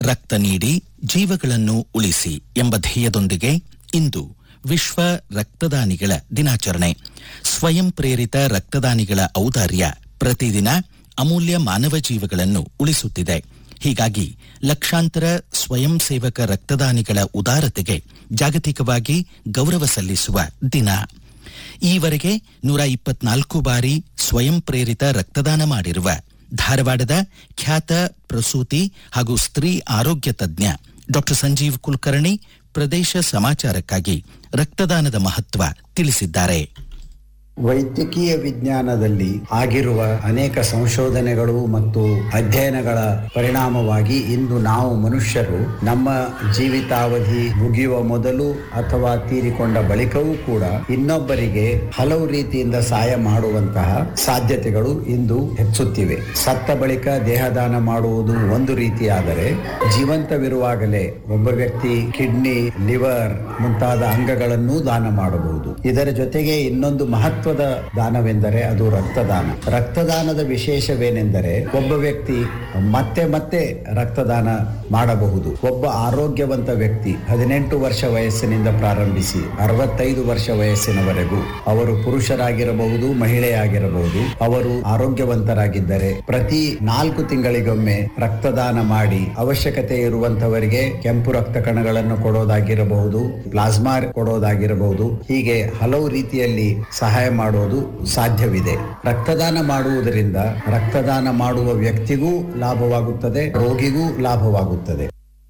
ರಕ್ತ ನೀಡಿ ಜೀವಗಳನ್ನು ಉಳಿಸಿ ಎಂಬ ಧ್ಯೇಯದೊಂದಿಗೆ ಇಂದು ವಿಶ್ವ ರಕ್ತದಾನಿಗಳ ದಿನಾಚರಣೆ ಸ್ವಯಂ ಪ್ರೇರಿತ ರಕ್ತದಾನಿಗಳ ಔದಾರ್ಯ ಪ್ರತಿದಿನ ಅಮೂಲ್ಯ ಮಾನವ ಜೀವಗಳನ್ನು ಉಳಿಸುತ್ತಿದೆ ಹೀಗಾಗಿ ಲಕ್ಷಾಂತರ ಸ್ವಯಂ ಸೇವಕ ರಕ್ತದಾನಿಗಳ ಉದಾರತೆಗೆ ಜಾಗತಿಕವಾಗಿ ಗೌರವ ಸಲ್ಲಿಸುವ ದಿನ ಈವರೆಗೆ ನೂರ ಇಪ್ಪತ್ನಾಲ್ಕು ಬಾರಿ ಸ್ವಯಂ ಪ್ರೇರಿತ ರಕ್ತದಾನ ಮಾಡಿರುವ ಧಾರವಾಡದ ಖ್ಯಾತ ಪ್ರಸೂತಿ ಹಾಗೂ ಸ್ತ್ರೀ ಆರೋಗ್ಯ ತಜ್ಞ ಡಾಕ್ಟರ್ ಸಂಜೀವ್ ಕುಲಕರ್ಣಿ ಪ್ರದೇಶ ಸಮಾಚಾರಕ್ಕಾಗಿ ರಕ್ತದಾನದ ಮಹತ್ವ ತಿಳಿಸಿದ್ದಾರೆ ವೈದ್ಯಕೀಯ ವಿಜ್ಞಾನದಲ್ಲಿ ಆಗಿರುವ ಅನೇಕ ಸಂಶೋಧನೆಗಳು ಮತ್ತು ಅಧ್ಯಯನಗಳ ಪರಿಣಾಮವಾಗಿ ಇಂದು ನಾವು ಮನುಷ್ಯರು ನಮ್ಮ ಜೀವಿತಾವಧಿ ಮುಗಿಯುವ ಮೊದಲು ಅಥವಾ ತೀರಿಕೊಂಡ ಬಳಿಕವೂ ಕೂಡ ಇನ್ನೊಬ್ಬರಿಗೆ ಹಲವು ರೀತಿಯಿಂದ ಸಹಾಯ ಮಾಡುವಂತಹ ಸಾಧ್ಯತೆಗಳು ಇಂದು ಹೆಚ್ಚುತ್ತಿವೆ ಸತ್ತ ಬಳಿಕ ದೇಹದಾನ ಮಾಡುವುದು ಒಂದು ರೀತಿಯಾದರೆ ಜೀವಂತವಿರುವಾಗಲೇ ಒಬ್ಬ ವ್ಯಕ್ತಿ ಕಿಡ್ನಿ ಲಿವರ್ ಮುಂತಾದ ಅಂಗಗಳನ್ನೂ ದಾನ ಮಾಡಬಹುದು ಇದರ ಜೊತೆಗೆ ಇನ್ನೊಂದು ಮಹತ್ವದ ದಾನವೆಂದರೆ ಅದು ರಕ್ತದಾನ ರಕ್ತದಾನದ ವಿಶೇಷವೇನೆಂದರೆ ಒಬ್ಬ ವ್ಯಕ್ತಿ ಮತ್ತೆ ಮತ್ತೆ ರಕ್ತದಾನ ಮಾಡಬಹುದು ಒಬ್ಬ ಆರೋಗ್ಯವಂತ ವ್ಯಕ್ತಿ ಹದಿನೆಂಟು ವರ್ಷ ವಯಸ್ಸಿನಿಂದ ಪ್ರಾರಂಭಿಸಿ ಅರವತ್ತೈದು ವರ್ಷ ವಯಸ್ಸಿನವರೆಗೂ ಅವರು ಪುರುಷರಾಗಿರಬಹುದು ಮಹಿಳೆಯಾಗಿರಬಹುದು ಅವರು ಆರೋಗ್ಯವಂತರಾಗಿದ್ದರೆ ಪ್ರತಿ ನಾಲ್ಕು ತಿಂಗಳಿಗೊಮ್ಮೆ ರಕ್ತದಾನ ಮಾಡಿ ಅವಶ್ಯಕತೆ ಇರುವಂತವರಿಗೆ ಕೆಂಪು ರಕ್ತ ಕಣಗಳನ್ನು ಕೊಡೋದಾಗಿರಬಹುದು ಪ್ಲಾಸ್ಮಾ ಕೊಡೋದಾಗಿರಬಹುದು ಹೀಗೆ ಹಲವು ರೀತಿಯಲ್ಲಿ ಸಹಾಯ ಮಾಡೋದು ಸಾಧ್ಯವಿದೆ ರಕ್ತದಾನ ಮಾಡುವುದರಿಂದ ರಕ್ತದಾನ ಮಾಡುವ ವ್ಯಕ್ತಿಗೂ ಲಾಭವಾಗುತ್ತದೆ ರೋಗಿಗೂ ಲಾಭವಾಗುತ್ತದೆ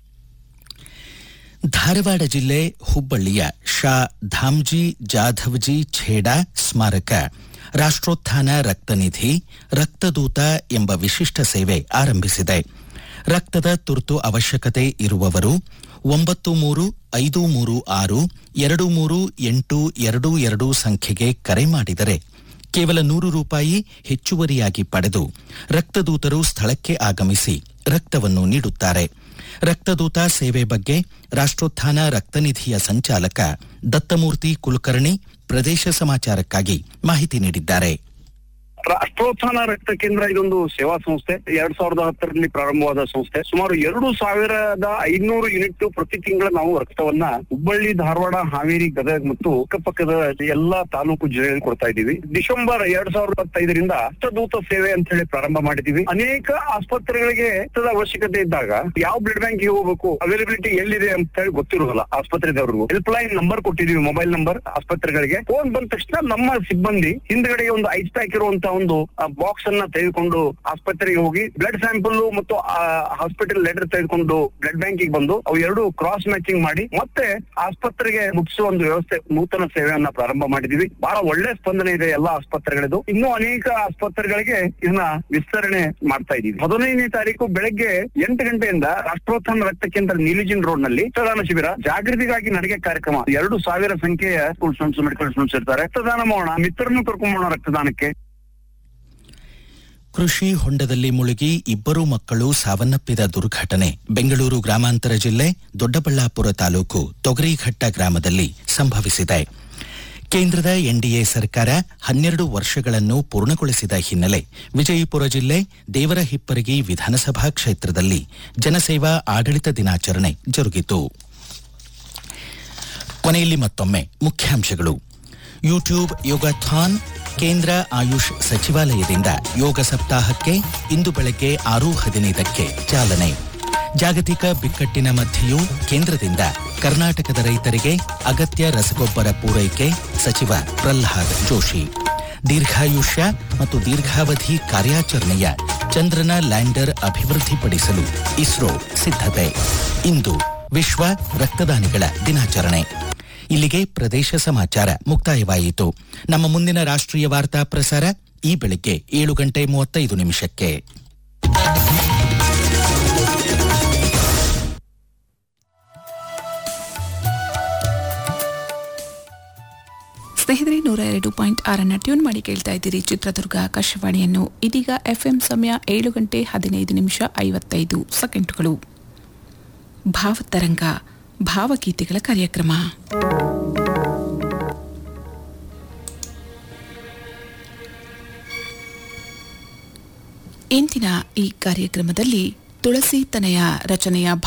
ಧಾರವಾಡ ಜಿಲ್ಲೆ ಹುಬ್ಬಳ್ಳಿಯ ಶಾ ಧಾಮ್ಜಿ ಜಾಧವ್ಜಿ ಛೇಡಾ ಸ್ಮಾರಕ ರಾಷ್ಟ್ರೋತ್ಥಾನ ರಕ್ತನಿಧಿ ರಕ್ತದೂತ ಎಂಬ ವಿಶಿಷ್ಟ ಸೇವೆ ಆರಂಭಿಸಿದೆ ರಕ್ತದ ತುರ್ತು ಅವಶ್ಯಕತೆ ಇರುವವರು ಒಂಬತ್ತು ಮೂರು ಐದು ಮೂರು ಆರು ಎರಡು ಮೂರು ಎಂಟು ಎರಡು ಎರಡು ಸಂಖ್ಯೆಗೆ ಕರೆ ಮಾಡಿದರೆ ಕೇವಲ ನೂರು ರೂಪಾಯಿ ಹೆಚ್ಚುವರಿಯಾಗಿ ಪಡೆದು ರಕ್ತದೂತರು ಸ್ಥಳಕ್ಕೆ ಆಗಮಿಸಿ ರಕ್ತವನ್ನು ನೀಡುತ್ತಾರೆ ರಕ್ತದೂತ ಸೇವೆ ಬಗ್ಗೆ ರಾಷ್ಟ್ರೋತ್ಥಾನ ರಕ್ತನಿಧಿಯ ಸಂಚಾಲಕ ದತ್ತಮೂರ್ತಿ ಕುಲಕರ್ಣಿ ಪ್ರದೇಶ ಸಮಾಚಾರಕ್ಕಾಗಿ ಮಾಹಿತಿ ನೀಡಿದ್ದಾರೆ ರಾಷ್ಟ್ರೋತ್ಥಾನ ರಕ್ತ ಕೇಂದ್ರ ಇದೊಂದು ಸೇವಾ ಸಂಸ್ಥೆ ಎರಡ್ ಸಾವಿರದ ಹತ್ತರಲ್ಲಿ ಪ್ರಾರಂಭವಾದ ಸಂಸ್ಥೆ ಸುಮಾರು ಎರಡು ಸಾವಿರದ ಐನೂರು ಯೂನಿಟ್ ಪ್ರತಿ ತಿಂಗಳ ನಾವು ರಕ್ತವನ್ನ ಹುಬ್ಬಳ್ಳಿ ಧಾರವಾಡ ಹಾವೇರಿ ಗದಗ ಮತ್ತು ಅಕ್ಕಪಕ್ಕದ ಎಲ್ಲಾ ತಾಲೂಕು ಜಿಲ್ಲೆಯಲ್ಲಿ ಕೊಡ್ತಾ ಇದ್ದೀವಿ ಡಿಸೆಂಬರ್ ಎರಡ್ ಸಾವಿರದ ಹತ್ತೈದರಿಂದ ರಕ್ತದೂತ ಸೇವೆ ಅಂತ ಹೇಳಿ ಪ್ರಾರಂಭ ಮಾಡಿದೀವಿ ಅನೇಕ ಆಸ್ಪತ್ರೆಗಳಿಗೆ ರಕ್ತದ ಅವಶ್ಯಕತೆ ಇದ್ದಾಗ ಯಾವ ಬ್ಲಡ್ ಬ್ಯಾಂಕ್ ಹೋಗ್ಬೇಕು ಅವೈಲಬಿಲಿಟಿ ಎಲ್ಲಿದೆ ಅಂತ ಹೇಳಿ ಗೊತ್ತಿರೋದಿಲ್ಲ ಆಸ್ಪತ್ರೆದವ್ರಿಗೂ ಹೆಲ್ಪ್ ಲೈನ್ ನಂಬರ್ ಕೊಟ್ಟಿದೀವಿ ಮೊಬೈಲ್ ನಂಬರ್ ಆಸ್ಪತ್ರೆಗಳಿಗೆ ಫೋನ್ ಬಂದ ತಕ್ಷಣ ನಮ್ಮ ಸಿಬ್ಬಂದಿ ಹಿಂದ್ಗಡೆಗೆ ಒಂದು ಐಸ್ ಪ್ಯಾಕ್ ಇರುವಂತ ಒಂದು ಬಾಕ್ಸ್ ಅನ್ನ ತೆಗೆದುಕೊಂಡು ಆಸ್ಪತ್ರೆಗೆ ಹೋಗಿ ಬ್ಲಡ್ ಸ್ಯಾಂಪಲ್ ಮತ್ತು ಹಾಸ್ಪಿಟಲ್ ಲೆಟರ್ ತೆಗೆದುಕೊಂಡು ಬ್ಲಡ್ ಬ್ಯಾಂಕಿಗೆ ಬಂದು ಅವು ಎರಡು ಕ್ರಾಸ್ ಮ್ಯಾಚಿಂಗ್ ಮಾಡಿ ಮತ್ತೆ ಆಸ್ಪತ್ರೆಗೆ ಮುಗಿಸುವ ಒಂದು ವ್ಯವಸ್ಥೆ ನೂತನ ಸೇವೆಯನ್ನ ಪ್ರಾರಂಭ ಮಾಡಿದೀವಿ ಬಹಳ ಒಳ್ಳೆ ಸ್ಪಂದನೆ ಇದೆ ಎಲ್ಲಾ ಆಸ್ಪತ್ರೆಗಳದು ಇನ್ನೂ ಅನೇಕ ಆಸ್ಪತ್ರೆಗಳಿಗೆ ಇದನ್ನ ವಿಸ್ತರಣೆ ಮಾಡ್ತಾ ಇದೀವಿ ಹದಿನೈದನೇ ತಾರೀಕು ಬೆಳಗ್ಗೆ ಎಂಟು ಗಂಟೆಯಿಂದ ರಾಷ್ಟ್ರೋತ್ಥಾನ ರಕ್ತ ಕೇಂದ್ರ ನೀಲಿಜಿನ್ ರೋಡ್ ನಲ್ಲಿ ರಕ್ತದಾನ ಶಿಬಿರ ಜಾಗೃತಿಗಾಗಿ ನಡಿಗೆ ಕಾರ್ಯಕ್ರಮ ಎರಡು ಸಾವಿರ ಸಂಖ್ಯೆಯ ಸ್ಕೂಲ್ ಸ್ಟೂಡೆಂಟ್ಸ್ ಮೆಡಿಕಲ್ ಸ್ಟೂಡೆಂಟ್ಸ್ ಇರ್ತಾರೆ ರಕ್ತದಾನ ಮಾಡೋಣ ಮಿತ್ರರನ್ನು ಕರ್ಕೊಂಬೋಣ ರಕ್ತದಾನಕ್ಕೆ ಕೃಷಿ ಹೊಂಡದಲ್ಲಿ ಮುಳುಗಿ ಇಬ್ಬರು ಮಕ್ಕಳು ಸಾವನ್ನಪ್ಪಿದ ದುರ್ಘಟನೆ ಬೆಂಗಳೂರು ಗ್ರಾಮಾಂತರ ಜಿಲ್ಲೆ ದೊಡ್ಡಬಳ್ಳಾಪುರ ತಾಲೂಕು ತೊಗರಿಘಟ್ಟ ಗ್ರಾಮದಲ್ಲಿ ಸಂಭವಿಸಿದೆ ಕೇಂದ್ರದ ಎನ್ಡಿಎ ಸರ್ಕಾರ ಹನ್ನೆರಡು ವರ್ಷಗಳನ್ನು ಪೂರ್ಣಗೊಳಿಸಿದ ಹಿನ್ನೆಲೆ ವಿಜಯಪುರ ಜಿಲ್ಲೆ ದೇವರಹಿಪ್ಪರಗಿ ವಿಧಾನಸಭಾ ಕ್ಷೇತ್ರದಲ್ಲಿ ಜನಸೇವಾ ಆಡಳಿತ ದಿನಾಚರಣೆ ಜರುಗಿತು ಕೊನೆಯಲ್ಲಿ ಮತ್ತೊಮ್ಮೆ ಮುಖ್ಯಾಂಶಗಳು ಯೂಟ್ಯೂಬ್ ಯೋಗಾಥಾನ್ ಕೇಂದ್ರ ಆಯುಷ್ ಸಚಿವಾಲಯದಿಂದ ಯೋಗ ಸಪ್ತಾಹಕ್ಕೆ ಇಂದು ಬೆಳಗ್ಗೆ ಆರು ಹದಿನೈದಕ್ಕೆ ಚಾಲನೆ ಜಾಗತಿಕ ಬಿಕ್ಕಟ್ಟಿನ ಮಧ್ಯೆಯೂ ಕೇಂದ್ರದಿಂದ ಕರ್ನಾಟಕದ ರೈತರಿಗೆ ಅಗತ್ಯ ರಸಗೊಬ್ಬರ ಪೂರೈಕೆ ಸಚಿವ ಪ್ರಹ್ಲಾದ್ ಜೋಶಿ ದೀರ್ಘಾಯುಷ್ಯ ಮತ್ತು ದೀರ್ಘಾವಧಿ ಕಾರ್ಯಾಚರಣೆಯ ಚಂದ್ರನ ಲ್ಯಾಂಡರ್ ಅಭಿವೃದ್ಧಿಪಡಿಸಲು ಇಸ್ರೋ ಸಿದ್ಧತೆ ಇಂದು ವಿಶ್ವ ರಕ್ತದಾನಿಗಳ ದಿನಾಚರಣೆ ಇಲ್ಲಿಗೆ ಪ್ರದೇಶ ಸಮಾಚಾರ ಮುಕ್ತಾಯವಾಯಿತು ನಮ್ಮ ಮುಂದಿನ ರಾಷ್ಟ್ರೀಯ ವಾರ್ತಾ ಪ್ರಸಾರ ಈ ಬೆಳಿಗ್ಗೆ ಏಳು ಗಂಟೆ ಮೂವತ್ತೈದು ನಿಮಿಷಕ್ಕೆ ಸ್ನೇಹಿತರೆ ನೂರ ಎರಡು ಪಾಯಿಂಟ್ ಆರನ್ನ ಟ್ಯೂನ್ ಮಾಡಿ ಕೇಳ್ತಾ ಇದ್ದೀರಿ ಚಿತ್ರದುರ್ಗ ಆಕಾಶವಾಣಿಯನ್ನು ಇದೀಗ ಎಫ್ಎಂ ಸಮಯ ಏಳು ಗಂಟೆ ಹದಿನೈದು ನಿಮಿಷ ಐವತ್ತೈದು ಸೆಕೆಂಡುಗಳು ಭಾವತರಂಗ ಭಾವಗೀತೆಗಳ ಕಾರ್ಯಕ್ರಮ ಇಂದಿನ ಈ ಕಾರ್ಯಕ್ರಮದಲ್ಲಿ ತುಳಸಿ ತನೆಯ ರಚನೆಯ